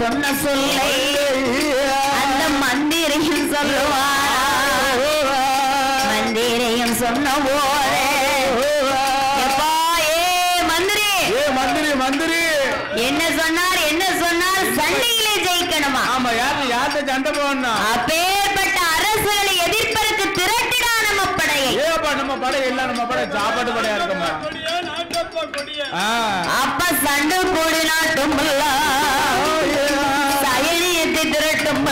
சொன்ன சொல்லை அந்த மந்திரியும் சொல்லுவார் மந்திரியும் சொன்ன போதே எப்பா ஏ மந்திரி ஏ மந்திரி மந்திரி என்ன சொன்னார் என்ன சொன்னார் சண்டையிலே ஜெயிக்கணுமா ஆமா யாரு யார்கிட்ட சண்டை போடணும் அப்பேற்பட்ட அரசுகளை எதிர்ப்பதற்கு திரட்டிடா நம்ம படையை ஏப்பா நம்ம படை இல்ல நம்ம படை சாப்பாட்டு படையா இருக்குமா கொடியே நாட்டப்பா கொடியே ஆ. அப்ப சண்டை கூடி நாட்டும் சயனியத்தை திரட்டும்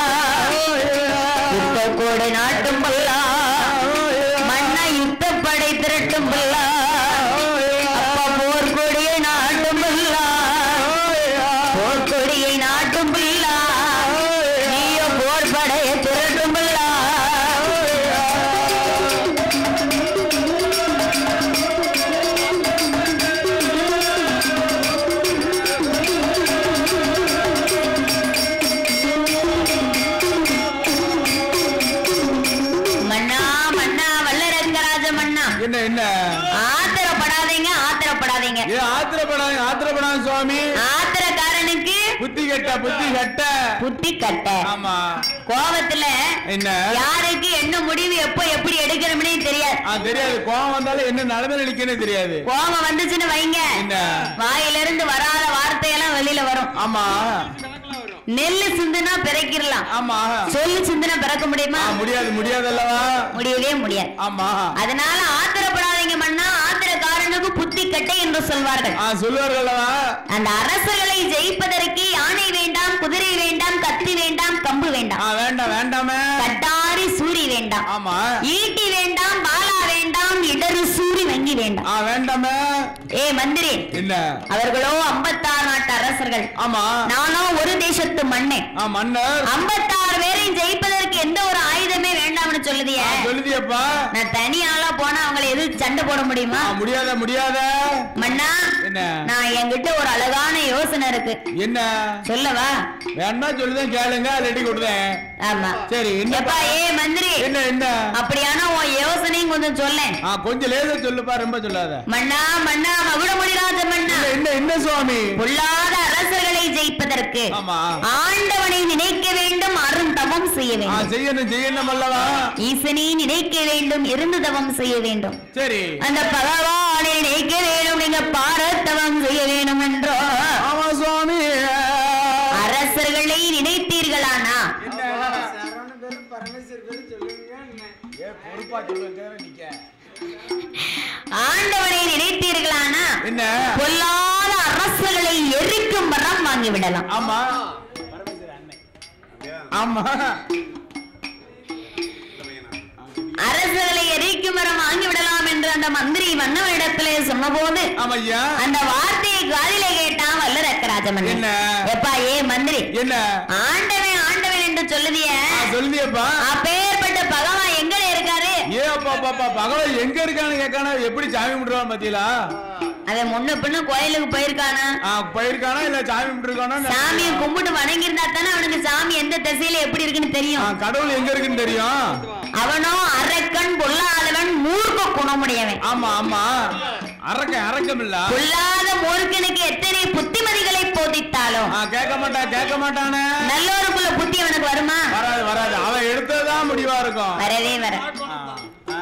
யுத்த கூடி நாட்டும் மன்ன யுத்தப்படை திரட்டும் அப்ப போர்க்கொடியை நாட்டும் போர்க்கொடியை நாட்டும் நீயோ போர் படையை திரட்டும் மன்னா மன்னா வல்லரங்கராஜ மன்னா என்ன என்ன ஆத்திரப்படாதீங்க ஆத்திரப்படாதீங்க ஏ ஆத்திரப்படாத ஆத்திரப்படாத சுவாமி ஆத்திரக்காரனுக்கு புத்தி கட்ட புத்தி கட்ட புத்தி கட்ட ஆமா கோபத்துல என்ன யாருக்கு என்ன முடிவு எப்போ எப்படி எடுக்கணும்னே தெரியாது ஆ தெரியாது கோவம் வந்தாலும் என்ன நடந்து நினைக்கணும் தெரியாது கோபம் வந்துச்சுன்னு வைங்க என்ன வாயிலிருந்து வராத வார்த்தையெல்லாம் வெளியில வரும் ஆமா நெல்லு சிந்துனா பிறக்கிடலாம் ஆமா சொல்லு சிந்துனா பிறக்க முடியுமா ஆ, முடியாது முடியாது அல்லவா முடியவே முடியாது ஆமா அதனால ஆத்திரப்படாதீங்க மன்னா ஆத்திரக்காரனுக்கு புத்தி கட்டை என்று சொல்வார்கள் ஆ சொல்லுவார்கள் அல்லவா அந்த அரசர்களை ஜெயிப்பதற்கு யானை வேண்டாம் குதிரை வேண்டாம் கத்தி வேண்டாம் கம்பு ஆ வேண்டாம் வேண்டாம் வேண்டாமே கட்டாரி சூரி வேண்டாம் ஆமா ஈட்டி வேண்டாம் பாலா வேண்டாம் இடரு சூரி வங்கி வேண்டாம் ஆ வேண்டாமே ஏ மந்திரி என்ன அவர்களோ ஐம்பத்தாறு நாட்டு அரசர்கள் ஆமா நானோ ஒரு தேசத்து மண்ணே ஆ மன்னர் ஐம்பத்தாறு பேரையும் ஜெயிப்பதற்கு எந்த ஒரு ஆயுதமே வேண்டாம்னு சொல்லுதிய ஆ, சொல்லுதியப்பா நான் தனி ஆளா போனா அவங்களை எதிர்த்து சண்டை போட முடியுமா ஆ, முடியாத முடியாத மன்னா என்ன நான் என்கிட்ட ஒரு அழகான யோசனை இருக்கு என்ன சொல்லவா வேணா சொல்லுதேன் கேளுங்க ரெடி கொடுத்தேன் ஆமா சரி என்ன எப்பா ஏ மந்திரி என்ன என்ன அப்படியானா உன் யோசனையும் கொஞ்சம் சொல்லேன் ஆ கொஞ்சம் லேசா சொல்லுப்பா ரொம்ப சொல்லாத மன்னா மன்னா மகுடமுடிராஜ மன்னா என்ன, என்ன என்ன சுவாமி பொல்லாத அரசர்களை ஜெயிப்பதற்கு ஆமா ஆண்டவனை நினைக்க வேண்டும் அரும் தவம் செய்ய ஆ வேண்டும் செய்யணும் செய்யணும் அல்லவா ஈசனை நினைக்க வேண்டும் இருந்து தவம் செய்ய வேண்டும் சரி அந்த பகவானை நினைக்க வேண்டும் நீங்க பாரத்தவம் செய்ய வேண்டும் என்றோ ஆமா சுவாமி அரசர்களை நினைத்தீர்களானா ஏ, பொறுப்பா சொல்லுங்க நிக்க ஆண்டவனை நினைத்தீர்களானா என்ன பொல்லாத அரசர்களை எரிக்கும் வரம் வாங்கி விடலாம் ஆமா ஆமா அரசர்களை எரிக்கும் வரம் வாங்கி விடலாம் என்று அந்த மந்திரி மன்னவனிடத்திலே சொன்னபோது ஆமா ஐயா அந்த வார்த்தையை காதிலே கேட்டான் வல்லரக்கராஜ மன்னன் என்ன? எப்பா ஏ மந்திரி என்ன ஆண்டவன் ஆண்டவன் என்று சொல்லுதிய ஆ, சொல்லுதியப்பா அப்பேற்பட்ட பகவான் எங்க இருக்காரு ஏ அப்பா பாப்பா பகவான் எங்க இருக்கான்னு கேட்கானா எப்படி சாமி கும்பிடுவான் பாத்தீங்களா அவன் முன்ன பின்ன கோயிலுக்கு போயிருக்கானா ஆ, போயிருக்கானா இல்ல சாமி கும்பிட்டுருக்கானா சாமியை கும்பிட்டு வணங்கி இருந்தா தானே அவனுக்கு சாமி எந்த திசையில எப்படி இருக்குன்னு ஆ, தெரியும் கடவுள் எங்க இருக்குன்னு தெரியும் அவனோ அரக்கன் பொல்லாதவன் மூர்க்க குணமுடையவன் ஆமா ஆமா அரக்கம் அரக்கம் இல்ல பொல்லாத மூர்க்கனுக்கு எத்தனை புத்திமதிகளை போதித்தாலும் ஆ, கேட்க மாட்டான் கேட்க மாட்டானே நல்லோருக்குள்ள புத்தி அவனுக்கு வருமா வராது வராது அவன் எடுத்ததுதான் முடிவா இருக்கும் வரவே வர ஆ, ஆ,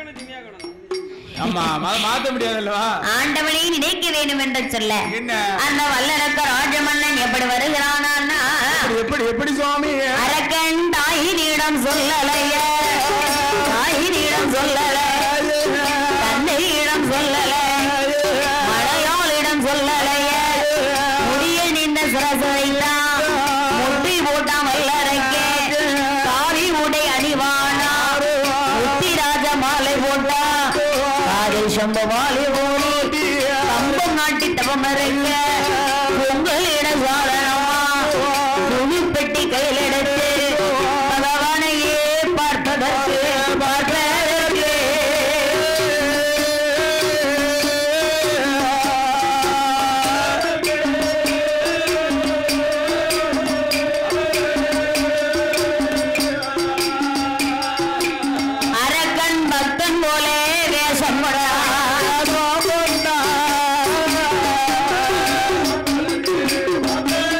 ஆமா மா- மாத்த முடியாது அல்லவா ஆண்டவனை நினைக்க வேண்டும் என்று சொல்ல என்ன அந்த வல்லரக்க ராஜமன்னன் எப்படி வருகிறானா எப்படி எப்படி எப்படி சுவாமி அரக்கன் தாயினிடம் சொல்லலைய தாயினிடம் சொல்லல தந்தையிடம் சொல்லல மலையாளிடம் சொல்லலைய முடிய நின்ற சிரசு வைத்தான் முட்டி போட்டான் வல்லரக்கே காவி உடை அணிவானா முத்திராஜ மாலை போட்டா காதை சம்ப மாலை போடி கம்பம் நாட்டி தவம் இருக்க உங்களிட சாதனமா துணி பெட்டி கையில் எடுத்து பகவானையே பார்ப்பதற்கு பார்ப்பதற்கு அரக்கன் பக்தன் போலே வேஷம் போடா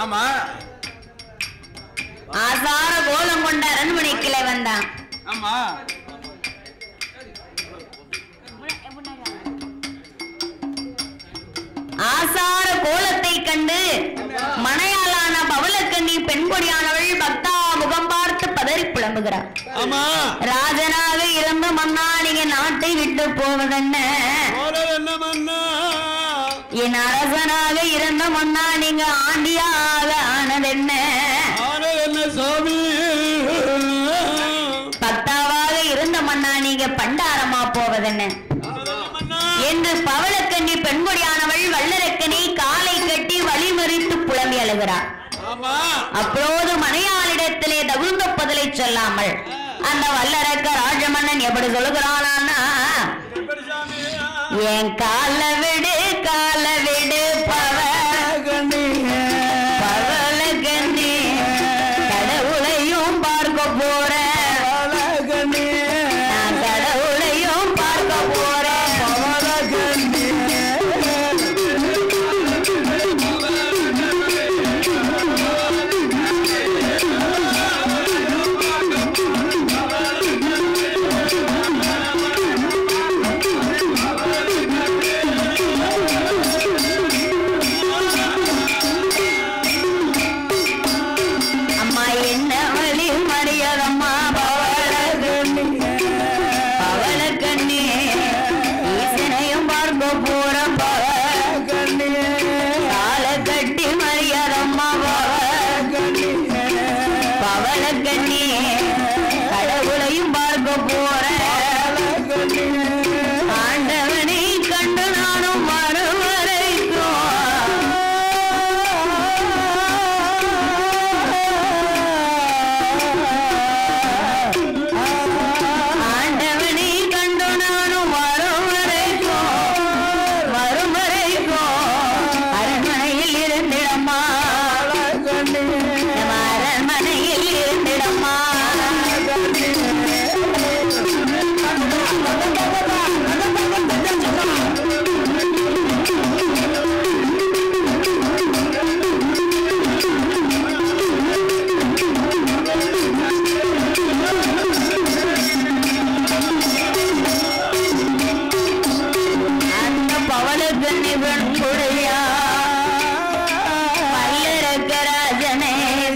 ஆமா ஆசார கோலம் கொண்ட அரண்மனைக்குள்ளே வந்தான் ஆமா ஆசார கோலத்தை கண்டு மனையாளான பவளக்கண்ணி பெண்கொடியானவள் பக்தா முகம் பார்த்து பதறி புலம்புகிறார் ஆமா ராஜனாக இருந்த மன்னா நீங்க நாட்டை விட்டு போவதென்ன போறது என்ன மன்னா என் அரசனாக இருந்த மன்னா நீங்க ஆண்டியாக ஆனதென்ன ஆனது என்ன சாமி பக்தாவாக இருந்த மன்னா நீங்க பண்டாரமா போவதென்ன ஆனது என்ன மன்னா என்று பவளக்கண்ணி பெண்கொடியானவள் வல்லரக்கனை காலை கட்டி வழிமறித்து புலம்பி அழுகிறார் ஆமா அப்போது மனையாளிடத்திலே தகுந்த பதிலை சொல்லாமல் அந்த வல்லரக்க ராஜமன்னன் எப்படி சொல்லுகிறானா எப்படி சாமி என் கால விடு கால விடு பவ பவள கண்ணி கடவுளையும் பார்க்க போறேன் நான் கடவுளையும் பார்க்க போறேன் அம்மா என்ன வழி மறியதம்மா பவள பவள கண்ணி ஈசனையும் பார்க்க போற பவள கால கட்டி மறியதம்மா பவள கண்ணி கடவுளையும் பார்க்க போற ஆண்டவனை கண்டு நானும் வரும் வரைக்கும் ஆண்டவனை கண்டு நானும் வரும் வரைக்கும் வரும் வரைக்கும் அரண்மனையில் இருந்திடம்மா நம்ம அரண்மனையில் இருந்திடம்மா அந்த பவளக்கண்ணி பெண்குடையா பல்லரக்கராஜனே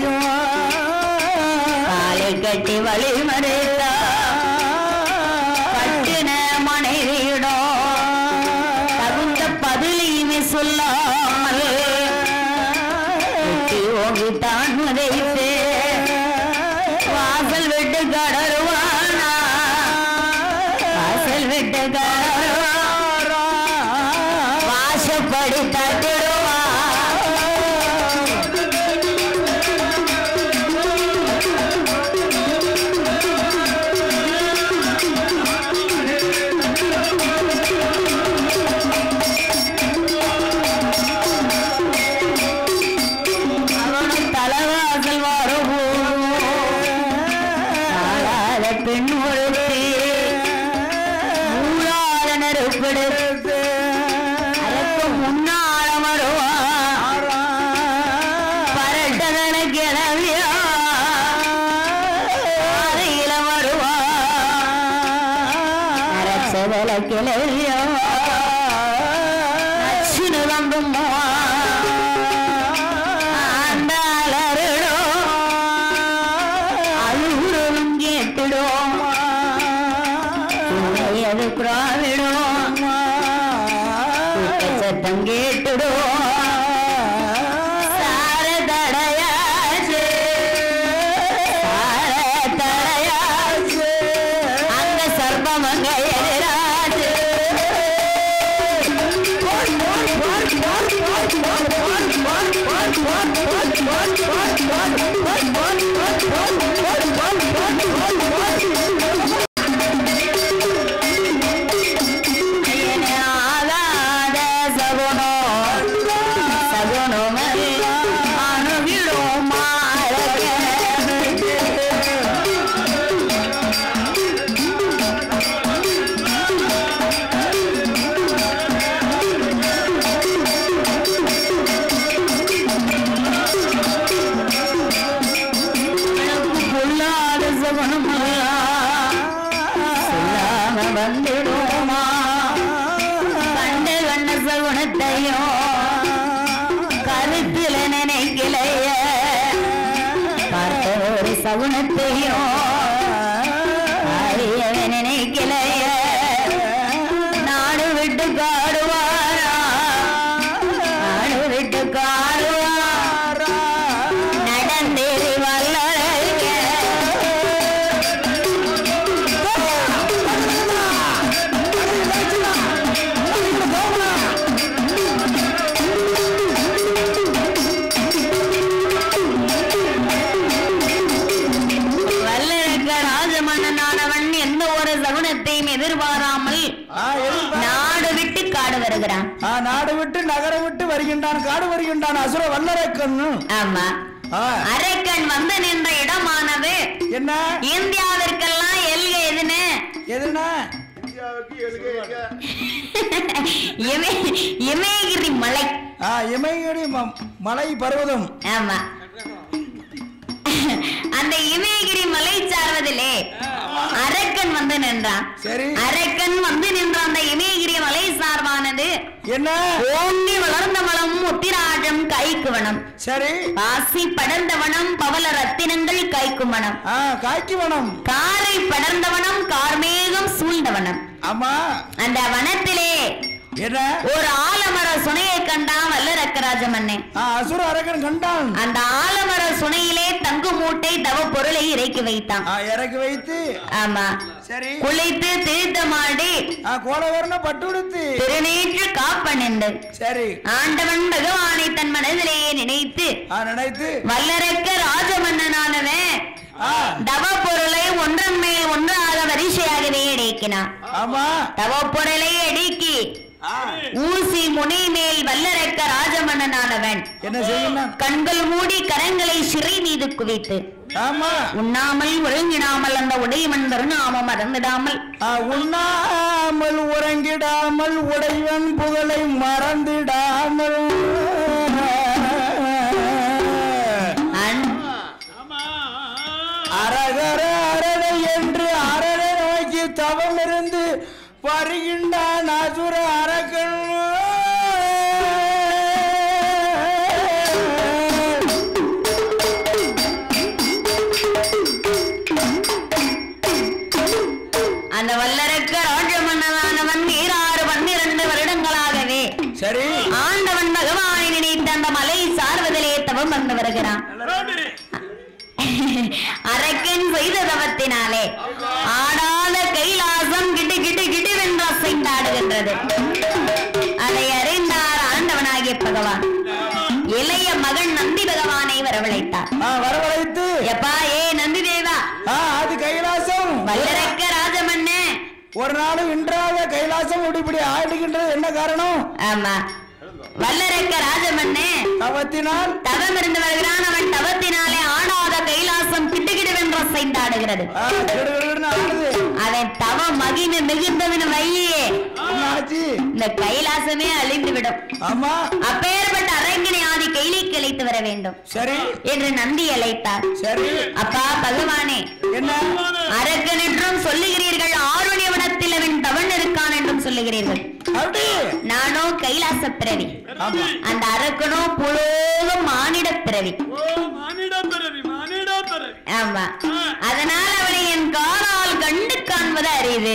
காலை கட்டி வழிமறைத்தா கட்டின மனைவியிடம் தகுந்த பதிலையுமே சொல்லாமல் வெட்டி ஓங்கித்தான் உதைத்து வாசல் விட்டு கடருவானா வாசல் விட்டு கடருவா வாசப்படி தட்டிடுவா அவனும் தலைவாசல் வரும் ஆளாத பெண் ஒருத்தி ஊழாத நெருப்பெடுத்து அதற்கு முன்னால வருவான் பரட்டதன கிளவியா பாதையில வருவான் நரச்சதல கிளவியா நச்சுன்னு வந்தும்மா ஆண்டாளருடும் அழுகுறதும் கேட்டுடும் அது குறாவிடும் சத்தம் கேட்டுடும் சாரதடையாச்சு சாரதடையாச்சு அங்க சர்ப்பமங்க எதிராச்சு ஆகாத சகுனம் சகுனம் அணுகிடும் மாறக சகுனத்தையும் அறியவே நினைக்கலைய நாடு விட்டு காடுவாரா நாடு விட்டு காடுவாரா நடந்தேறி வல்லழக வல்லழக ராஜமன்னனானவன் எந்த ஒரு சகுனத்தையும் எதிர்பாராமல் ஆ, எதிர்பார்த்து- நாடு விட்டு காடு வருகிறான் ஆ, நாடு விட்டு நகரம் விட்டு வருகின்றான் காடு வருகின்றான் அசுர வல்லரக்கன் ஆமா ஆ, அரக்கன் வந்து நின்ற இடமானது என்ன இந்தியாவிற்கெல்லாம் எல்க எதுன்னு எதுனா இமய- இமயகிரி மலை ஆ, இமயகிரி ம- மலை பர்வதம் ஆமா அந்த இமயகிரி மலை சார்வதிலே அரக்கன் வந்து நின்றான் சரி அரக்கன் வந்து நின்ற அந்த இமயகிரி மலை சார்பானது என்ன ஓங்கி வளர்ந்த வளம் உத்திராஜம் கைக்கு வனம் சரி பாசி படர்ந்த வனம் பவள ரத்தினங்கள் கைக்கும் வனம் ஆ காய்க்கு வனம் காரை படர்ந்த வனம் கார்மேகம் சூழ்ந்த வனம் ஆமா அந்த வனத்திலே என்ன ஒரு ஆலமர சுனையை கண்டான் வல்லரக்கராஜ மன்னே ஆ, அசுர அரக்கன் கண்டான் அந்த ஆலமர சுனையிலே தங்கு மூட்டை தவ பொருளை இறக்கி வைத்தான் ஆ, இறக்கி வைத்து ஆமா சரி குளித்து தீர்த்தமாடி ஆ, கோலவர்ண பட்டுடுத்து திருநீற்று காப்பணிந்து சரி ஆண்டவன் பகவானை தன் மனதிலேயே நினைத்து ஆ, நினைத்து வல்லரக்க ராஜமன்னனானவன் ஆ, தவ பொருளை ஒன்றன் மேல் ஒன்றாக வரிசையாகவே இடைக்கினான் ஆமா தவ பொருளை அடுக்கி ஆ, ஊசி முனை மேல் வல்லரக்க ராஜமன்னனானவன் என்ன செய்யணும் கண்கள் மூடி கரங்களை சிறை மீது குவித்து ஆமா உண்ணாமல் ஒழுங்கிடாமல் அந்த உடையவன் வருணாம மறந்திடாமல் ஆ, உண்ணாமல் உறங்கிடாமல் உடையவன் புகழை மறந்திடாமல் அன்- ஆமா அரகர அரணை என்று அரணை நோக்கி தவம் இருந்து வருகின்றான் அசுர அரக்கன் அந்த வல்லரக்க ராஜமன்னனானவன் ஈராறு பன்னிரண்டு வருடங்களாகவே சரி ஆண்டவன் பகவானை நினைத்த அந்த மலை சார்வதிலே தவம் வந்து வருகிறான் ரோட்டரி அரக்கன் செய்த தவத்தினாலே ஆடாத கைலாசம் கிடு கிடு கிடுவென்று அசைந்தாடுகின்றது அதை அறிந்தார் ஆண்டவனாகிய பகவான் இளைய மகன் நந்தி பகவானை வரவழைத்தார் ஆ, வரவழைத்து எப்பா ஏ நந்தி தேவா ஆ, அது கைலாசம் வல்லரக்க ராஜமன்னே ஒரு நாளும் இன்றாத கைலாசம் இப்படி இப்படி ஆடுகின்றது என்ன காரணம் ஆமா வல்லரக்க ராஜமன்னே தவத்தினால் தவம் இருந்து வருகிறான் அவன் தவத்தினாலே ஆடாத கைலாசம் கிட்டுகிடுவென்று அசைந்தாடுகிறது ஆ, கிடுகிடுன்னு ஆடுது அவன் தவ மகிமை மிகுந்தவன் வையே என்னாச்சு இந்த கைலாசமே அழிந்து விடும் ஆமா அப்பேற்பட்ட அரங்கினை ஆதி கைலிக்கு அழைத்து வர வேண்டும் சரி என்று நந்தி அழைத்தார் சரி அப்பா பகவானே என்ன அரக்கன் என்றும் சொல்லுகிறீர்கள் ஆருணியவனத்தில் அவன் தவன் இருக்கான் என்றும் சொல்லுகிறீர்கள் அப்படி நானோ கைலாச பிறவி ஆமா அந்த அரக்கனோ புலோக மானிட பிறவி ஓ மானிடா பிறவி மானிடா பிறவி ஆமா அதனால் அவனை என் காலால் கண்டு காண்பது அரிது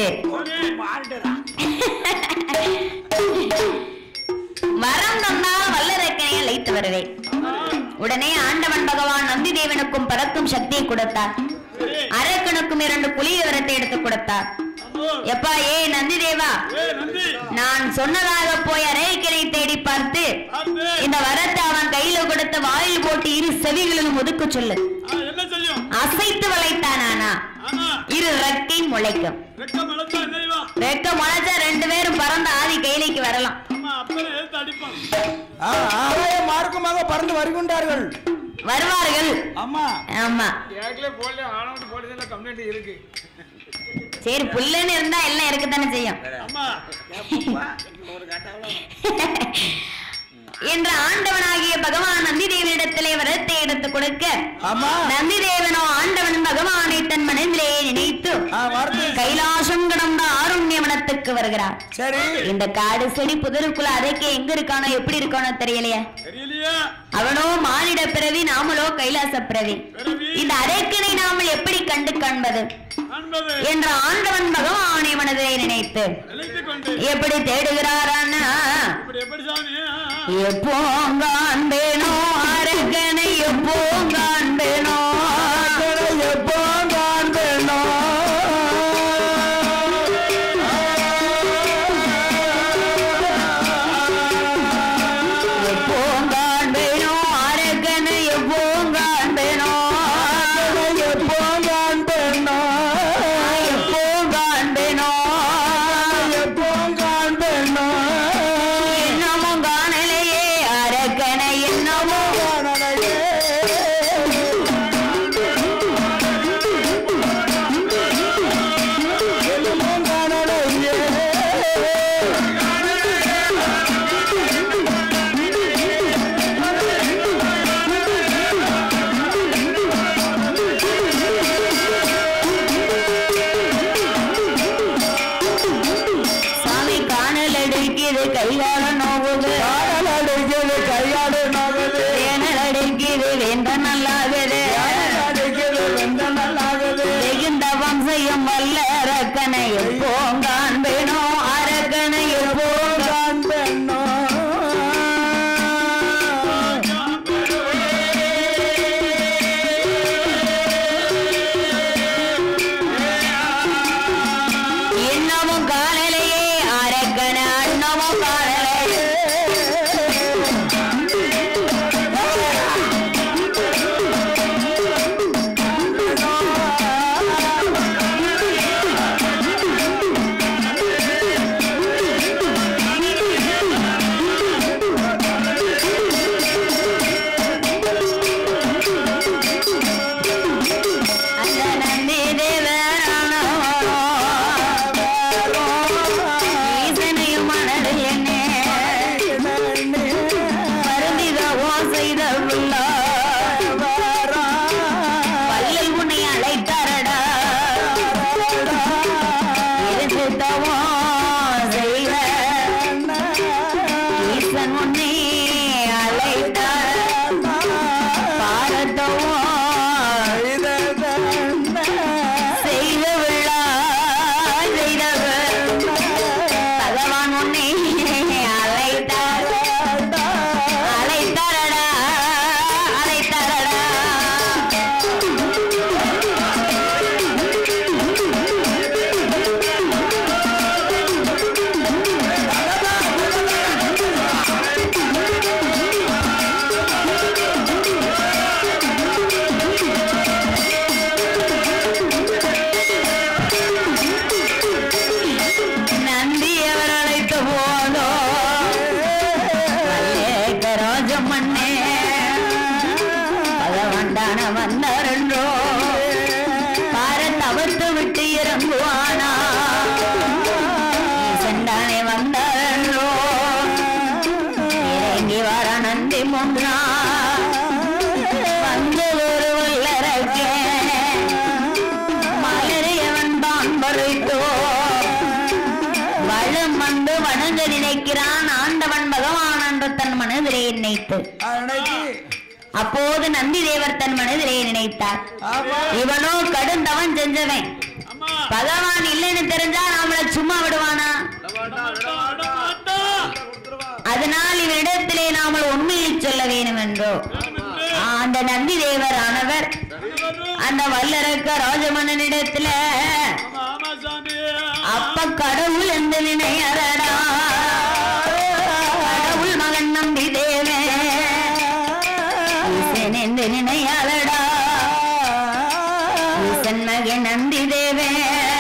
வரம் தந்தால் வல்லரக்கனை அழைத்து வருவேன் உடனே ஆண்டவன் பகவான் நந்தி தேவனுக்கும் பறக்கும் சக்தியை கொடுத்தார் அரக்கனுக்கும் இரண்டு புலிய வரத்தை எடுத்து கொடுத்தார் எப்பா ஏ நந்தி தேவா ஏ நந்தி நான் சொன்னதாக போய் அரேக்கனை தேடி பார்த்து ஆத்து இந்த வரத்தை அவன் கையில கொடுத்து வாயில் போட்டு இரு செவிகளிலும் ஒதுக்க சொல்லு ஆ, என்ன செய்யும் அசைத்து வளைத்தானானா ஆமா இரு ரெக்கை முளைக்கும் ரெக்க மலத்தா என்னைவா ரெக்க முளைச்சா ரெண்டு பேரும் பறந்து ஆதி கையிலைக்கு வரலாம் ஆமா அப்புறம் எடுத்து அடிப்பான் ஆ, ஆகாய மார்க்கமாக பறந்து வருகின்றார்கள் வருவார்கள் ஆமா ஆமா ஏற்கனவே போடல ஆனவன் போட்டதில்ல கம்ப்ளைண்ட் இருக்கு சரி புல்லுன்னு இருந்தா எல்லாம் இருக்கத்தானே செய்யும் ஆமா என்ற ஆண்டவனாகிய பகவான் நந்தி தேவனிடத்திலே வரத்தை எடுத்து கொடுக்க ஆமா நந்தி தேவனோ ஆண்டவன் பகவானை தன் மனதிலே நினைத்து ஆ, வார்த்தை கைலாசம் கடந்த ஆருண்யவனத்துக்கு வருகிறார் சரி இந்த காடு செடி புதருக்குள்ள அதைக்கு எங்க இருக்கானோ எப்படி இருக்கானோ தெரியலையே தெரியலையா அவனோ மானிட பிறவி நாமளோ கைலாச பிறவி பிறவி இந்த அரேக்கனை நாமல் எப்படி கண்டு காண்பது காண்பது என்ற ஆண்டவன் பகவானை மனதை நினைத்து நினைத்துக் கொண்டு எப்படி தேடுகிறாரான்னா இப்படி எப்படி சாமி எப்போ காண்பேனோ அரக்கனை எப்போ காண்பேனோ எப்போ காண்பேனோ எப்போ காண்பேனோ அரக்கனை எப்போ காண்பேனோ எப்போ காண்பேனோ எப்போ காண்பேனோ எப்போ காண்பேனோ இன்னமும் காணலையே அரக்கனை இன்னமும் காணலையே. எதுவும் காணலையே. சாமி காணல் அடிக்குது கைகால நோவுது காணல் அடிக்குது, கையாடு நகருது. வேனல் அடிக்குது வேந்த நல்லாகுது காணல் அடிக்குது, வெந்த நல்லாகுது. மிகுந்த வம்சையும் வல்ல அரக்கனை எப்போ காண்பேனோ அரக்கனை எப்போ காண்பேனோ. இன்னமும் காணலையே அரக்கன அண்ணமும் காணலையே அந்த நந்தி தேவரானவரோ ஈசனையும் மனதில் என்னே வருந்திதவோ செய்த உள்ளா வள்ளல் உன்னை அழைத்தாரடா இருந்தவோ செய்த ஈசன் உன்னை அழைத்தார் பாரத்தவோ செய்த விழா செய்தவர் பகவான் உன்னை அழைத்தார் அழைத்தாரடா அழைத்தாரடா நந்தி அவர் அழைத்த போதோ கரோஜம் மண்ணே பகவாண்டான வந்தாரன்றோ பாரத் அவர்த்து விட்டு இறங்குவானா சென்றானே வந்தாரன்றோ இறங்கி வர நந்தி முன்னா வந்து ஒரு வல்லரக்கே மலரியவன் தான் பறித்தோ வளம் வந்து வணங்க நினைக்கிறான் ஆண்டவன் பகவான் என்று தன் மனதிலே நினைத்து அன்னைக்கு அப்போது நந்தி தேவர் தன் மனதிலே நினைத்தார் ஆமா இவனோ கடுந்தவன் செஞ்சவன் அம்மா பகவான் இல்லைன்னு தெரிஞ்சா நம்மள சும்மா விடுவானா மாட்டா அதனால் இவனிடத்திலே நாமல் உண்மையை சொல்ல வேண்டும் என்றோ ஆ, அந்த நந்தி தேவர் ஆனவர் அந்த வல்லரக்க ராஜமன்னனிடத்துல ஆமா ஆமா சாமி அப்ப கடவுள் எந்த நினையறடா கடவுள் மகன் நம்பி தேவே ஈசன் எந்த நினையாளடா ஈசன் மகன் நம்பி தேவே